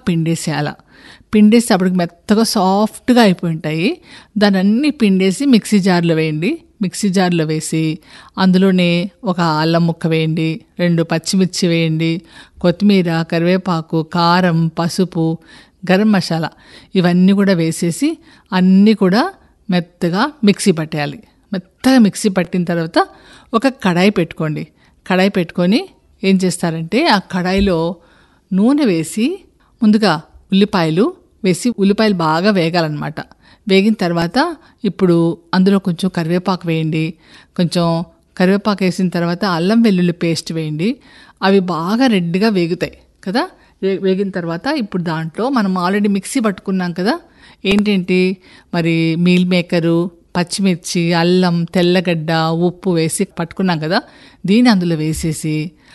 పిండేసేయాల పిండేసి అప్పటికి మెత్తగా సాఫ్ట్గా అయిపోయి ఉంటాయి దాన్ని అన్ని పిండేసి మిక్సీ జార్లో వేయండి మిక్సీ జార్లో వేసి అందులోనే ఒక అల్లం ముక్క వేయండి రెండు పచ్చిమిర్చి వేయండి కొత్తిమీర కరివేపాకు కారం పసుపు గరం మసాలా ఇవన్నీ కూడా వేసేసి అన్నీ కూడా మెత్తగా మిక్సీ పట్టేయాలి మెత్తగా మిక్సీ పట్టిన తర్వాత ఒక కడాయి పెట్టుకోండి కడాయి పెట్టుకొని ఏం చేస్తారంటే ఆ కడాయిలో నూనె వేసి ముందుగా ఉల్లిపాయలు వేసి ఉల్లిపాయలు బాగా వేగాలన్నమాట వేగిన తర్వాత ఇప్పుడు అందులో కొంచెం కరివేపాకు వేయండి కొంచెం కరివేపాకు వేసిన తర్వాత అల్లం వెల్లుల్లి పేస్ట్ వేయండి అవి బాగా రెడ్గా వేగుతాయి కదా వే- వేగిన తర్వాత ఇప్పుడు దాంట్లో మనం ఆల్రెడీ మిక్సీ పట్టుకున్నాం కదా ఏంటేంటి మరి మీల్ మేకరు పచ్చిమిర్చి అల్లం తెల్లగడ్డ ఉప్పు వేసి పట్టుకున్నాం కదా దీన్ని అందులో వేసేసి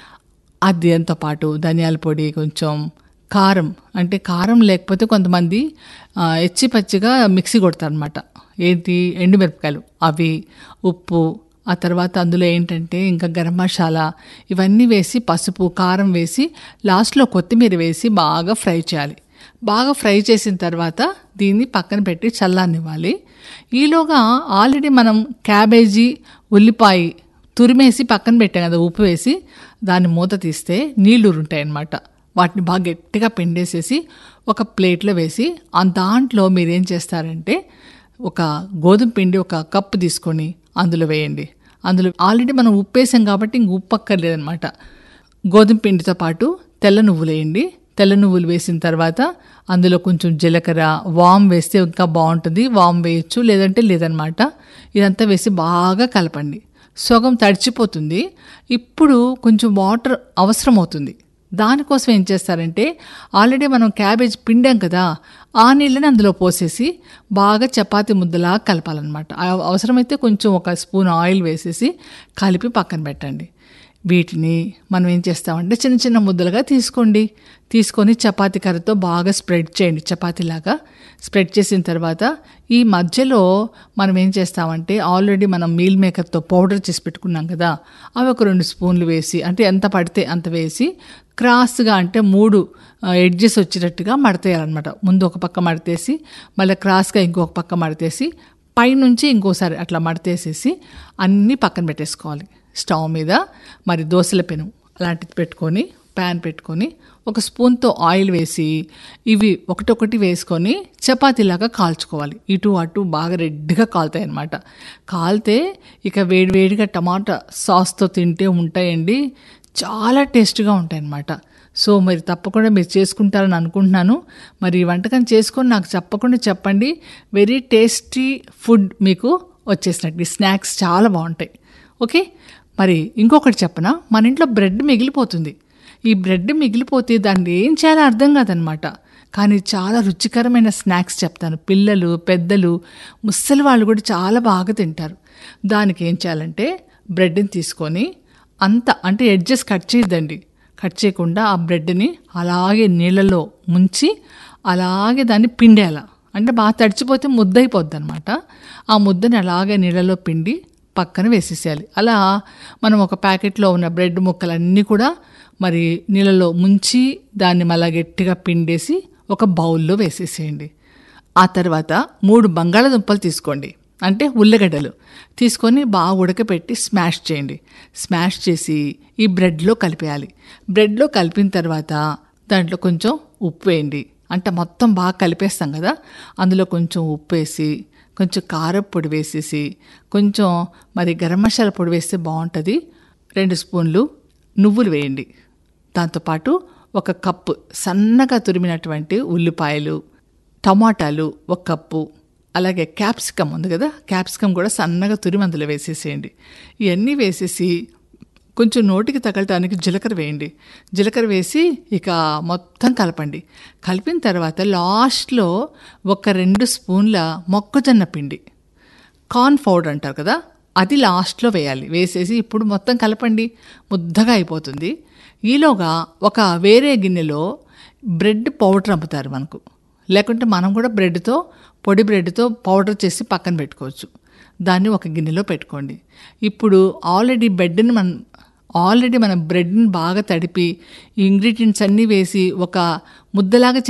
అది దాంతో పాటు ధనియాల పొడి కొంచెం కారం అంటే కారం లేకపోతే కొంతమంది ఆ, ఎచ్చి పచ్చిగా మిక్సీ కొడతారనమాట ఏంటి ఎండుమిరపకాయలు అవి ఉప్పు ఆ తర్వాత అందులో ఏంటంటే ఇంకా గరం మసాలా ఇవన్నీ వేసి పసుపు కారం వేసి లాస్ట్లో కొత్తిమీర వేసి బాగా ఫ్రై చేయాలి బాగా ఫ్రై చేసిన తర్వాత దీన్ని పక్కన పెట్టి చల్లారనివ్వాలి ఈలోగా ఆల్రెడీ మనం క్యాబేజీ ఉల్లిపాయ తురిమేసి పక్కన పెట్టాం కదా ఉప్పు వేసి దాన్ని మూత తీస్తే నీళ్లు ఉంటాయి అన్నమాట వాటిని బాగా గట్టిగా పిండేసేసి ఒక ప్లేట్లో వేసి ఆ దాంట్లో మీరేం చేస్తారంటే ఒక గోధుమ పిండి ఒక కప్పు తీసుకొని అందులో వేయండి అందులో ఆల్రెడీ మనం ఉప్పు వేసాం కాబట్టి ఇంక ఉప్పు అక్కర్లేదనమాట గోధుమ పిండితో పాటు తెల్ల నువ్వులు వేయండి తెల్ల నువ్వులు వేసిన తర్వాత అందులో కొంచెం జీలకర్ర వామ్ వేస్తే ఇంకా బాగుంటుంది వామ్ వేయచ్చు లేదంటే లేదనమాట ఇదంతా వేసి బాగా కలపండి సగం తడిచిపోతుంది ఇప్పుడు కొంచెం వాటర్ అవసరం అవుతుంది దానికోసం ఏం చేస్తారంటే ఆల్రెడీ మనం క్యాబేజ్ పిండాం కదా ఆ నీళ్ళని అందులో పోసేసి బాగా చపాతి ముద్దలా కలపాలన్నమాట ఆ- అవసరమైతే కొంచెం ఒక స్పూన్ ఆయిల్ వేసేసి కలిపి పక్కన పెట్టండి వీటిని మనం ఏం చేస్తామంటే చిన్న చిన్న ముద్దలుగా తీసుకోండి తీసుకొని చపాతీ కర్రతో బాగా స్ప్రెడ్ చేయండి చపాతీలాగా స్ప్రెడ్ చేసిన తర్వాత ఈ మధ్యలో మనం ఏం చేస్తామంటే ఆల్రెడీ మనం మీల్ మేకర్తో పౌడర్ చేసి పెట్టుకున్నాం కదా అవి ఒక రెండు స్పూన్లు వేసి అంటే ఎంత పడితే అంత వేసి క్రాస్గా అంటే మూడు ఎడ్జెస్ వచ్చేటట్టుగా మడతేయాలన్నమాట ముందు ఒక పక్క మడతేసి మళ్ళీ క్రాస్గా ఇంకొక పక్క మడతేసి పైనుంచి ఇంకోసారి అట్లా మడతేసేసి అన్నీ పక్కన పెట్టేసుకోవాలి స్టవ్ మీద మరి దోశల పెను అలాంటిది పెట్టుకొని ప్యాన్ పెట్టుకొని ఒక స్పూన్తో ఆయిల్ వేసి ఇవి ఒకటొకటి వేసుకొని చపాతీలాగా కాల్చుకోవాలి ఇటు అటు బాగా రెడ్గా కాలుతాయి అన్నమాట కాలితే ఇక వేడి వేడిగా టమాటా సాస్తో తింటే ఉంటాయండి చాలా టేస్ట్గా ఉంటాయి అన్నమాట సో మరి తప్పకుండా మీరు చేసుకుంటారని అనుకుంటున్నాను మరి ఈ వంటకం చేసుకొని నాకు తప్పకుండా చెప్పండి వెరీ టేస్టీ ఫుడ్ మీకు వచ్చేసినట్టు ఈ స్నాక్స్ చాలా బాగుంటాయి ఓకే మరి ఇంకొకటి చెప్పనా మన ఇంట్లో బ్రెడ్ మిగిలిపోతుంది ఈ బ్రెడ్ మిగిలిపోతే దాన్ని ఏం చేయాలో అర్థం కాదనమాట కానీ చాలా రుచికరమైన స్నాక్స్ చెప్తాను పిల్లలు పెద్దలు ముసలి వాళ్ళు కూడా చాలా బాగా తింటారు దానికి ఏం చేయాలంటే బ్రెడ్ని తీసుకొని అంత అంటే ఎడ్జెస్ కట్ చేయొద్దండి కట్ చేయకుండా ఆ బ్రెడ్ని అలాగే నీళ్ళలో ముంచి అలాగే దాన్ని పిండేయాల అంటే బాగా తడిచిపోతే ముద్ద అయిపోద్ది అనమాట ఆ ముద్దని అలాగే నీళ్ళలో పిండి పక్కన వేసేసేయాలి అలా మనం ఒక ప్యాకెట్లో ఉన్న బ్రెడ్ ముక్కలన్నీ కూడా మరి నీళ్ళలో ముంచి దాన్ని మళ్ళా గట్టిగా పిండేసి ఒక బౌల్లో వేసేసేయండి ఆ తర్వాత మూడు బంగాళాదుంపలు తీసుకోండి అంటే ఉల్లగడ్డలు తీసుకొని బాగా ఉడకపెట్టి స్మాష్ చేయండి స్మాష్ చేసి ఈ బ్రెడ్లో కలిపేయాలి బ్రెడ్లో కలిపిన తర్వాత దాంట్లో కొంచెం ఉప్పు వేయండి అంటే మొత్తం బాగా కలిపేస్తాం కదా అందులో కొంచెం ఉప్పు వేసి కొంచెం కారం పొడి వేసేసి కొంచెం మరి గరం మసాలా పొడి వేస్తే బాగుంటుంది రెండు స్పూన్లు నువ్వులు వేయండి దాంతోపాటు ఒక కప్పు సన్నగా తురిమినటువంటి ఉల్లిపాయలు టమాటాలు ఒక కప్పు అలాగే క్యాప్సికమ్ ఉంది కదా క్యాప్సికమ్ కూడా సన్నగా తురిమి అందులో వేసేసేయండి ఇవన్నీ వేసేసి కొంచెం నోటికి తగలటానికి జీలకర్ర వేయండి జీలకర్ర వేసి ఇక మొత్తం కలపండి కలిపిన తర్వాత లాస్ట్లో ఒక రెండు స్పూన్ల మొక్కజొన్న పిండి కార్న్ పౌడర్ అంటారు కదా అది లాస్ట్లో వేయాలి వేసేసి ఇప్పుడు మొత్తం కలపండి ముద్దగా అయిపోతుంది ఈలోగా ఒక వేరే గిన్నెలో బ్రెడ్ పౌడర్ అమ్ముతారు మనకు లేకుంటే మనం కూడా బ్రెడ్తో పొడి బ్రెడ్తో పౌడర్ చేసి పక్కన పెట్టుకోవచ్చు దాన్ని ఒక గిన్నెలో పెట్టుకోండి ఇప్పుడు ఆల్రెడీ బెడ్ని మనం ఆల్రెడీ మనం బ్రెడ్ని బాగా తడిపి ఈ ఇంగ్రీడియంట్స్ అన్నీ వేసి ఒక ముద్దలాగా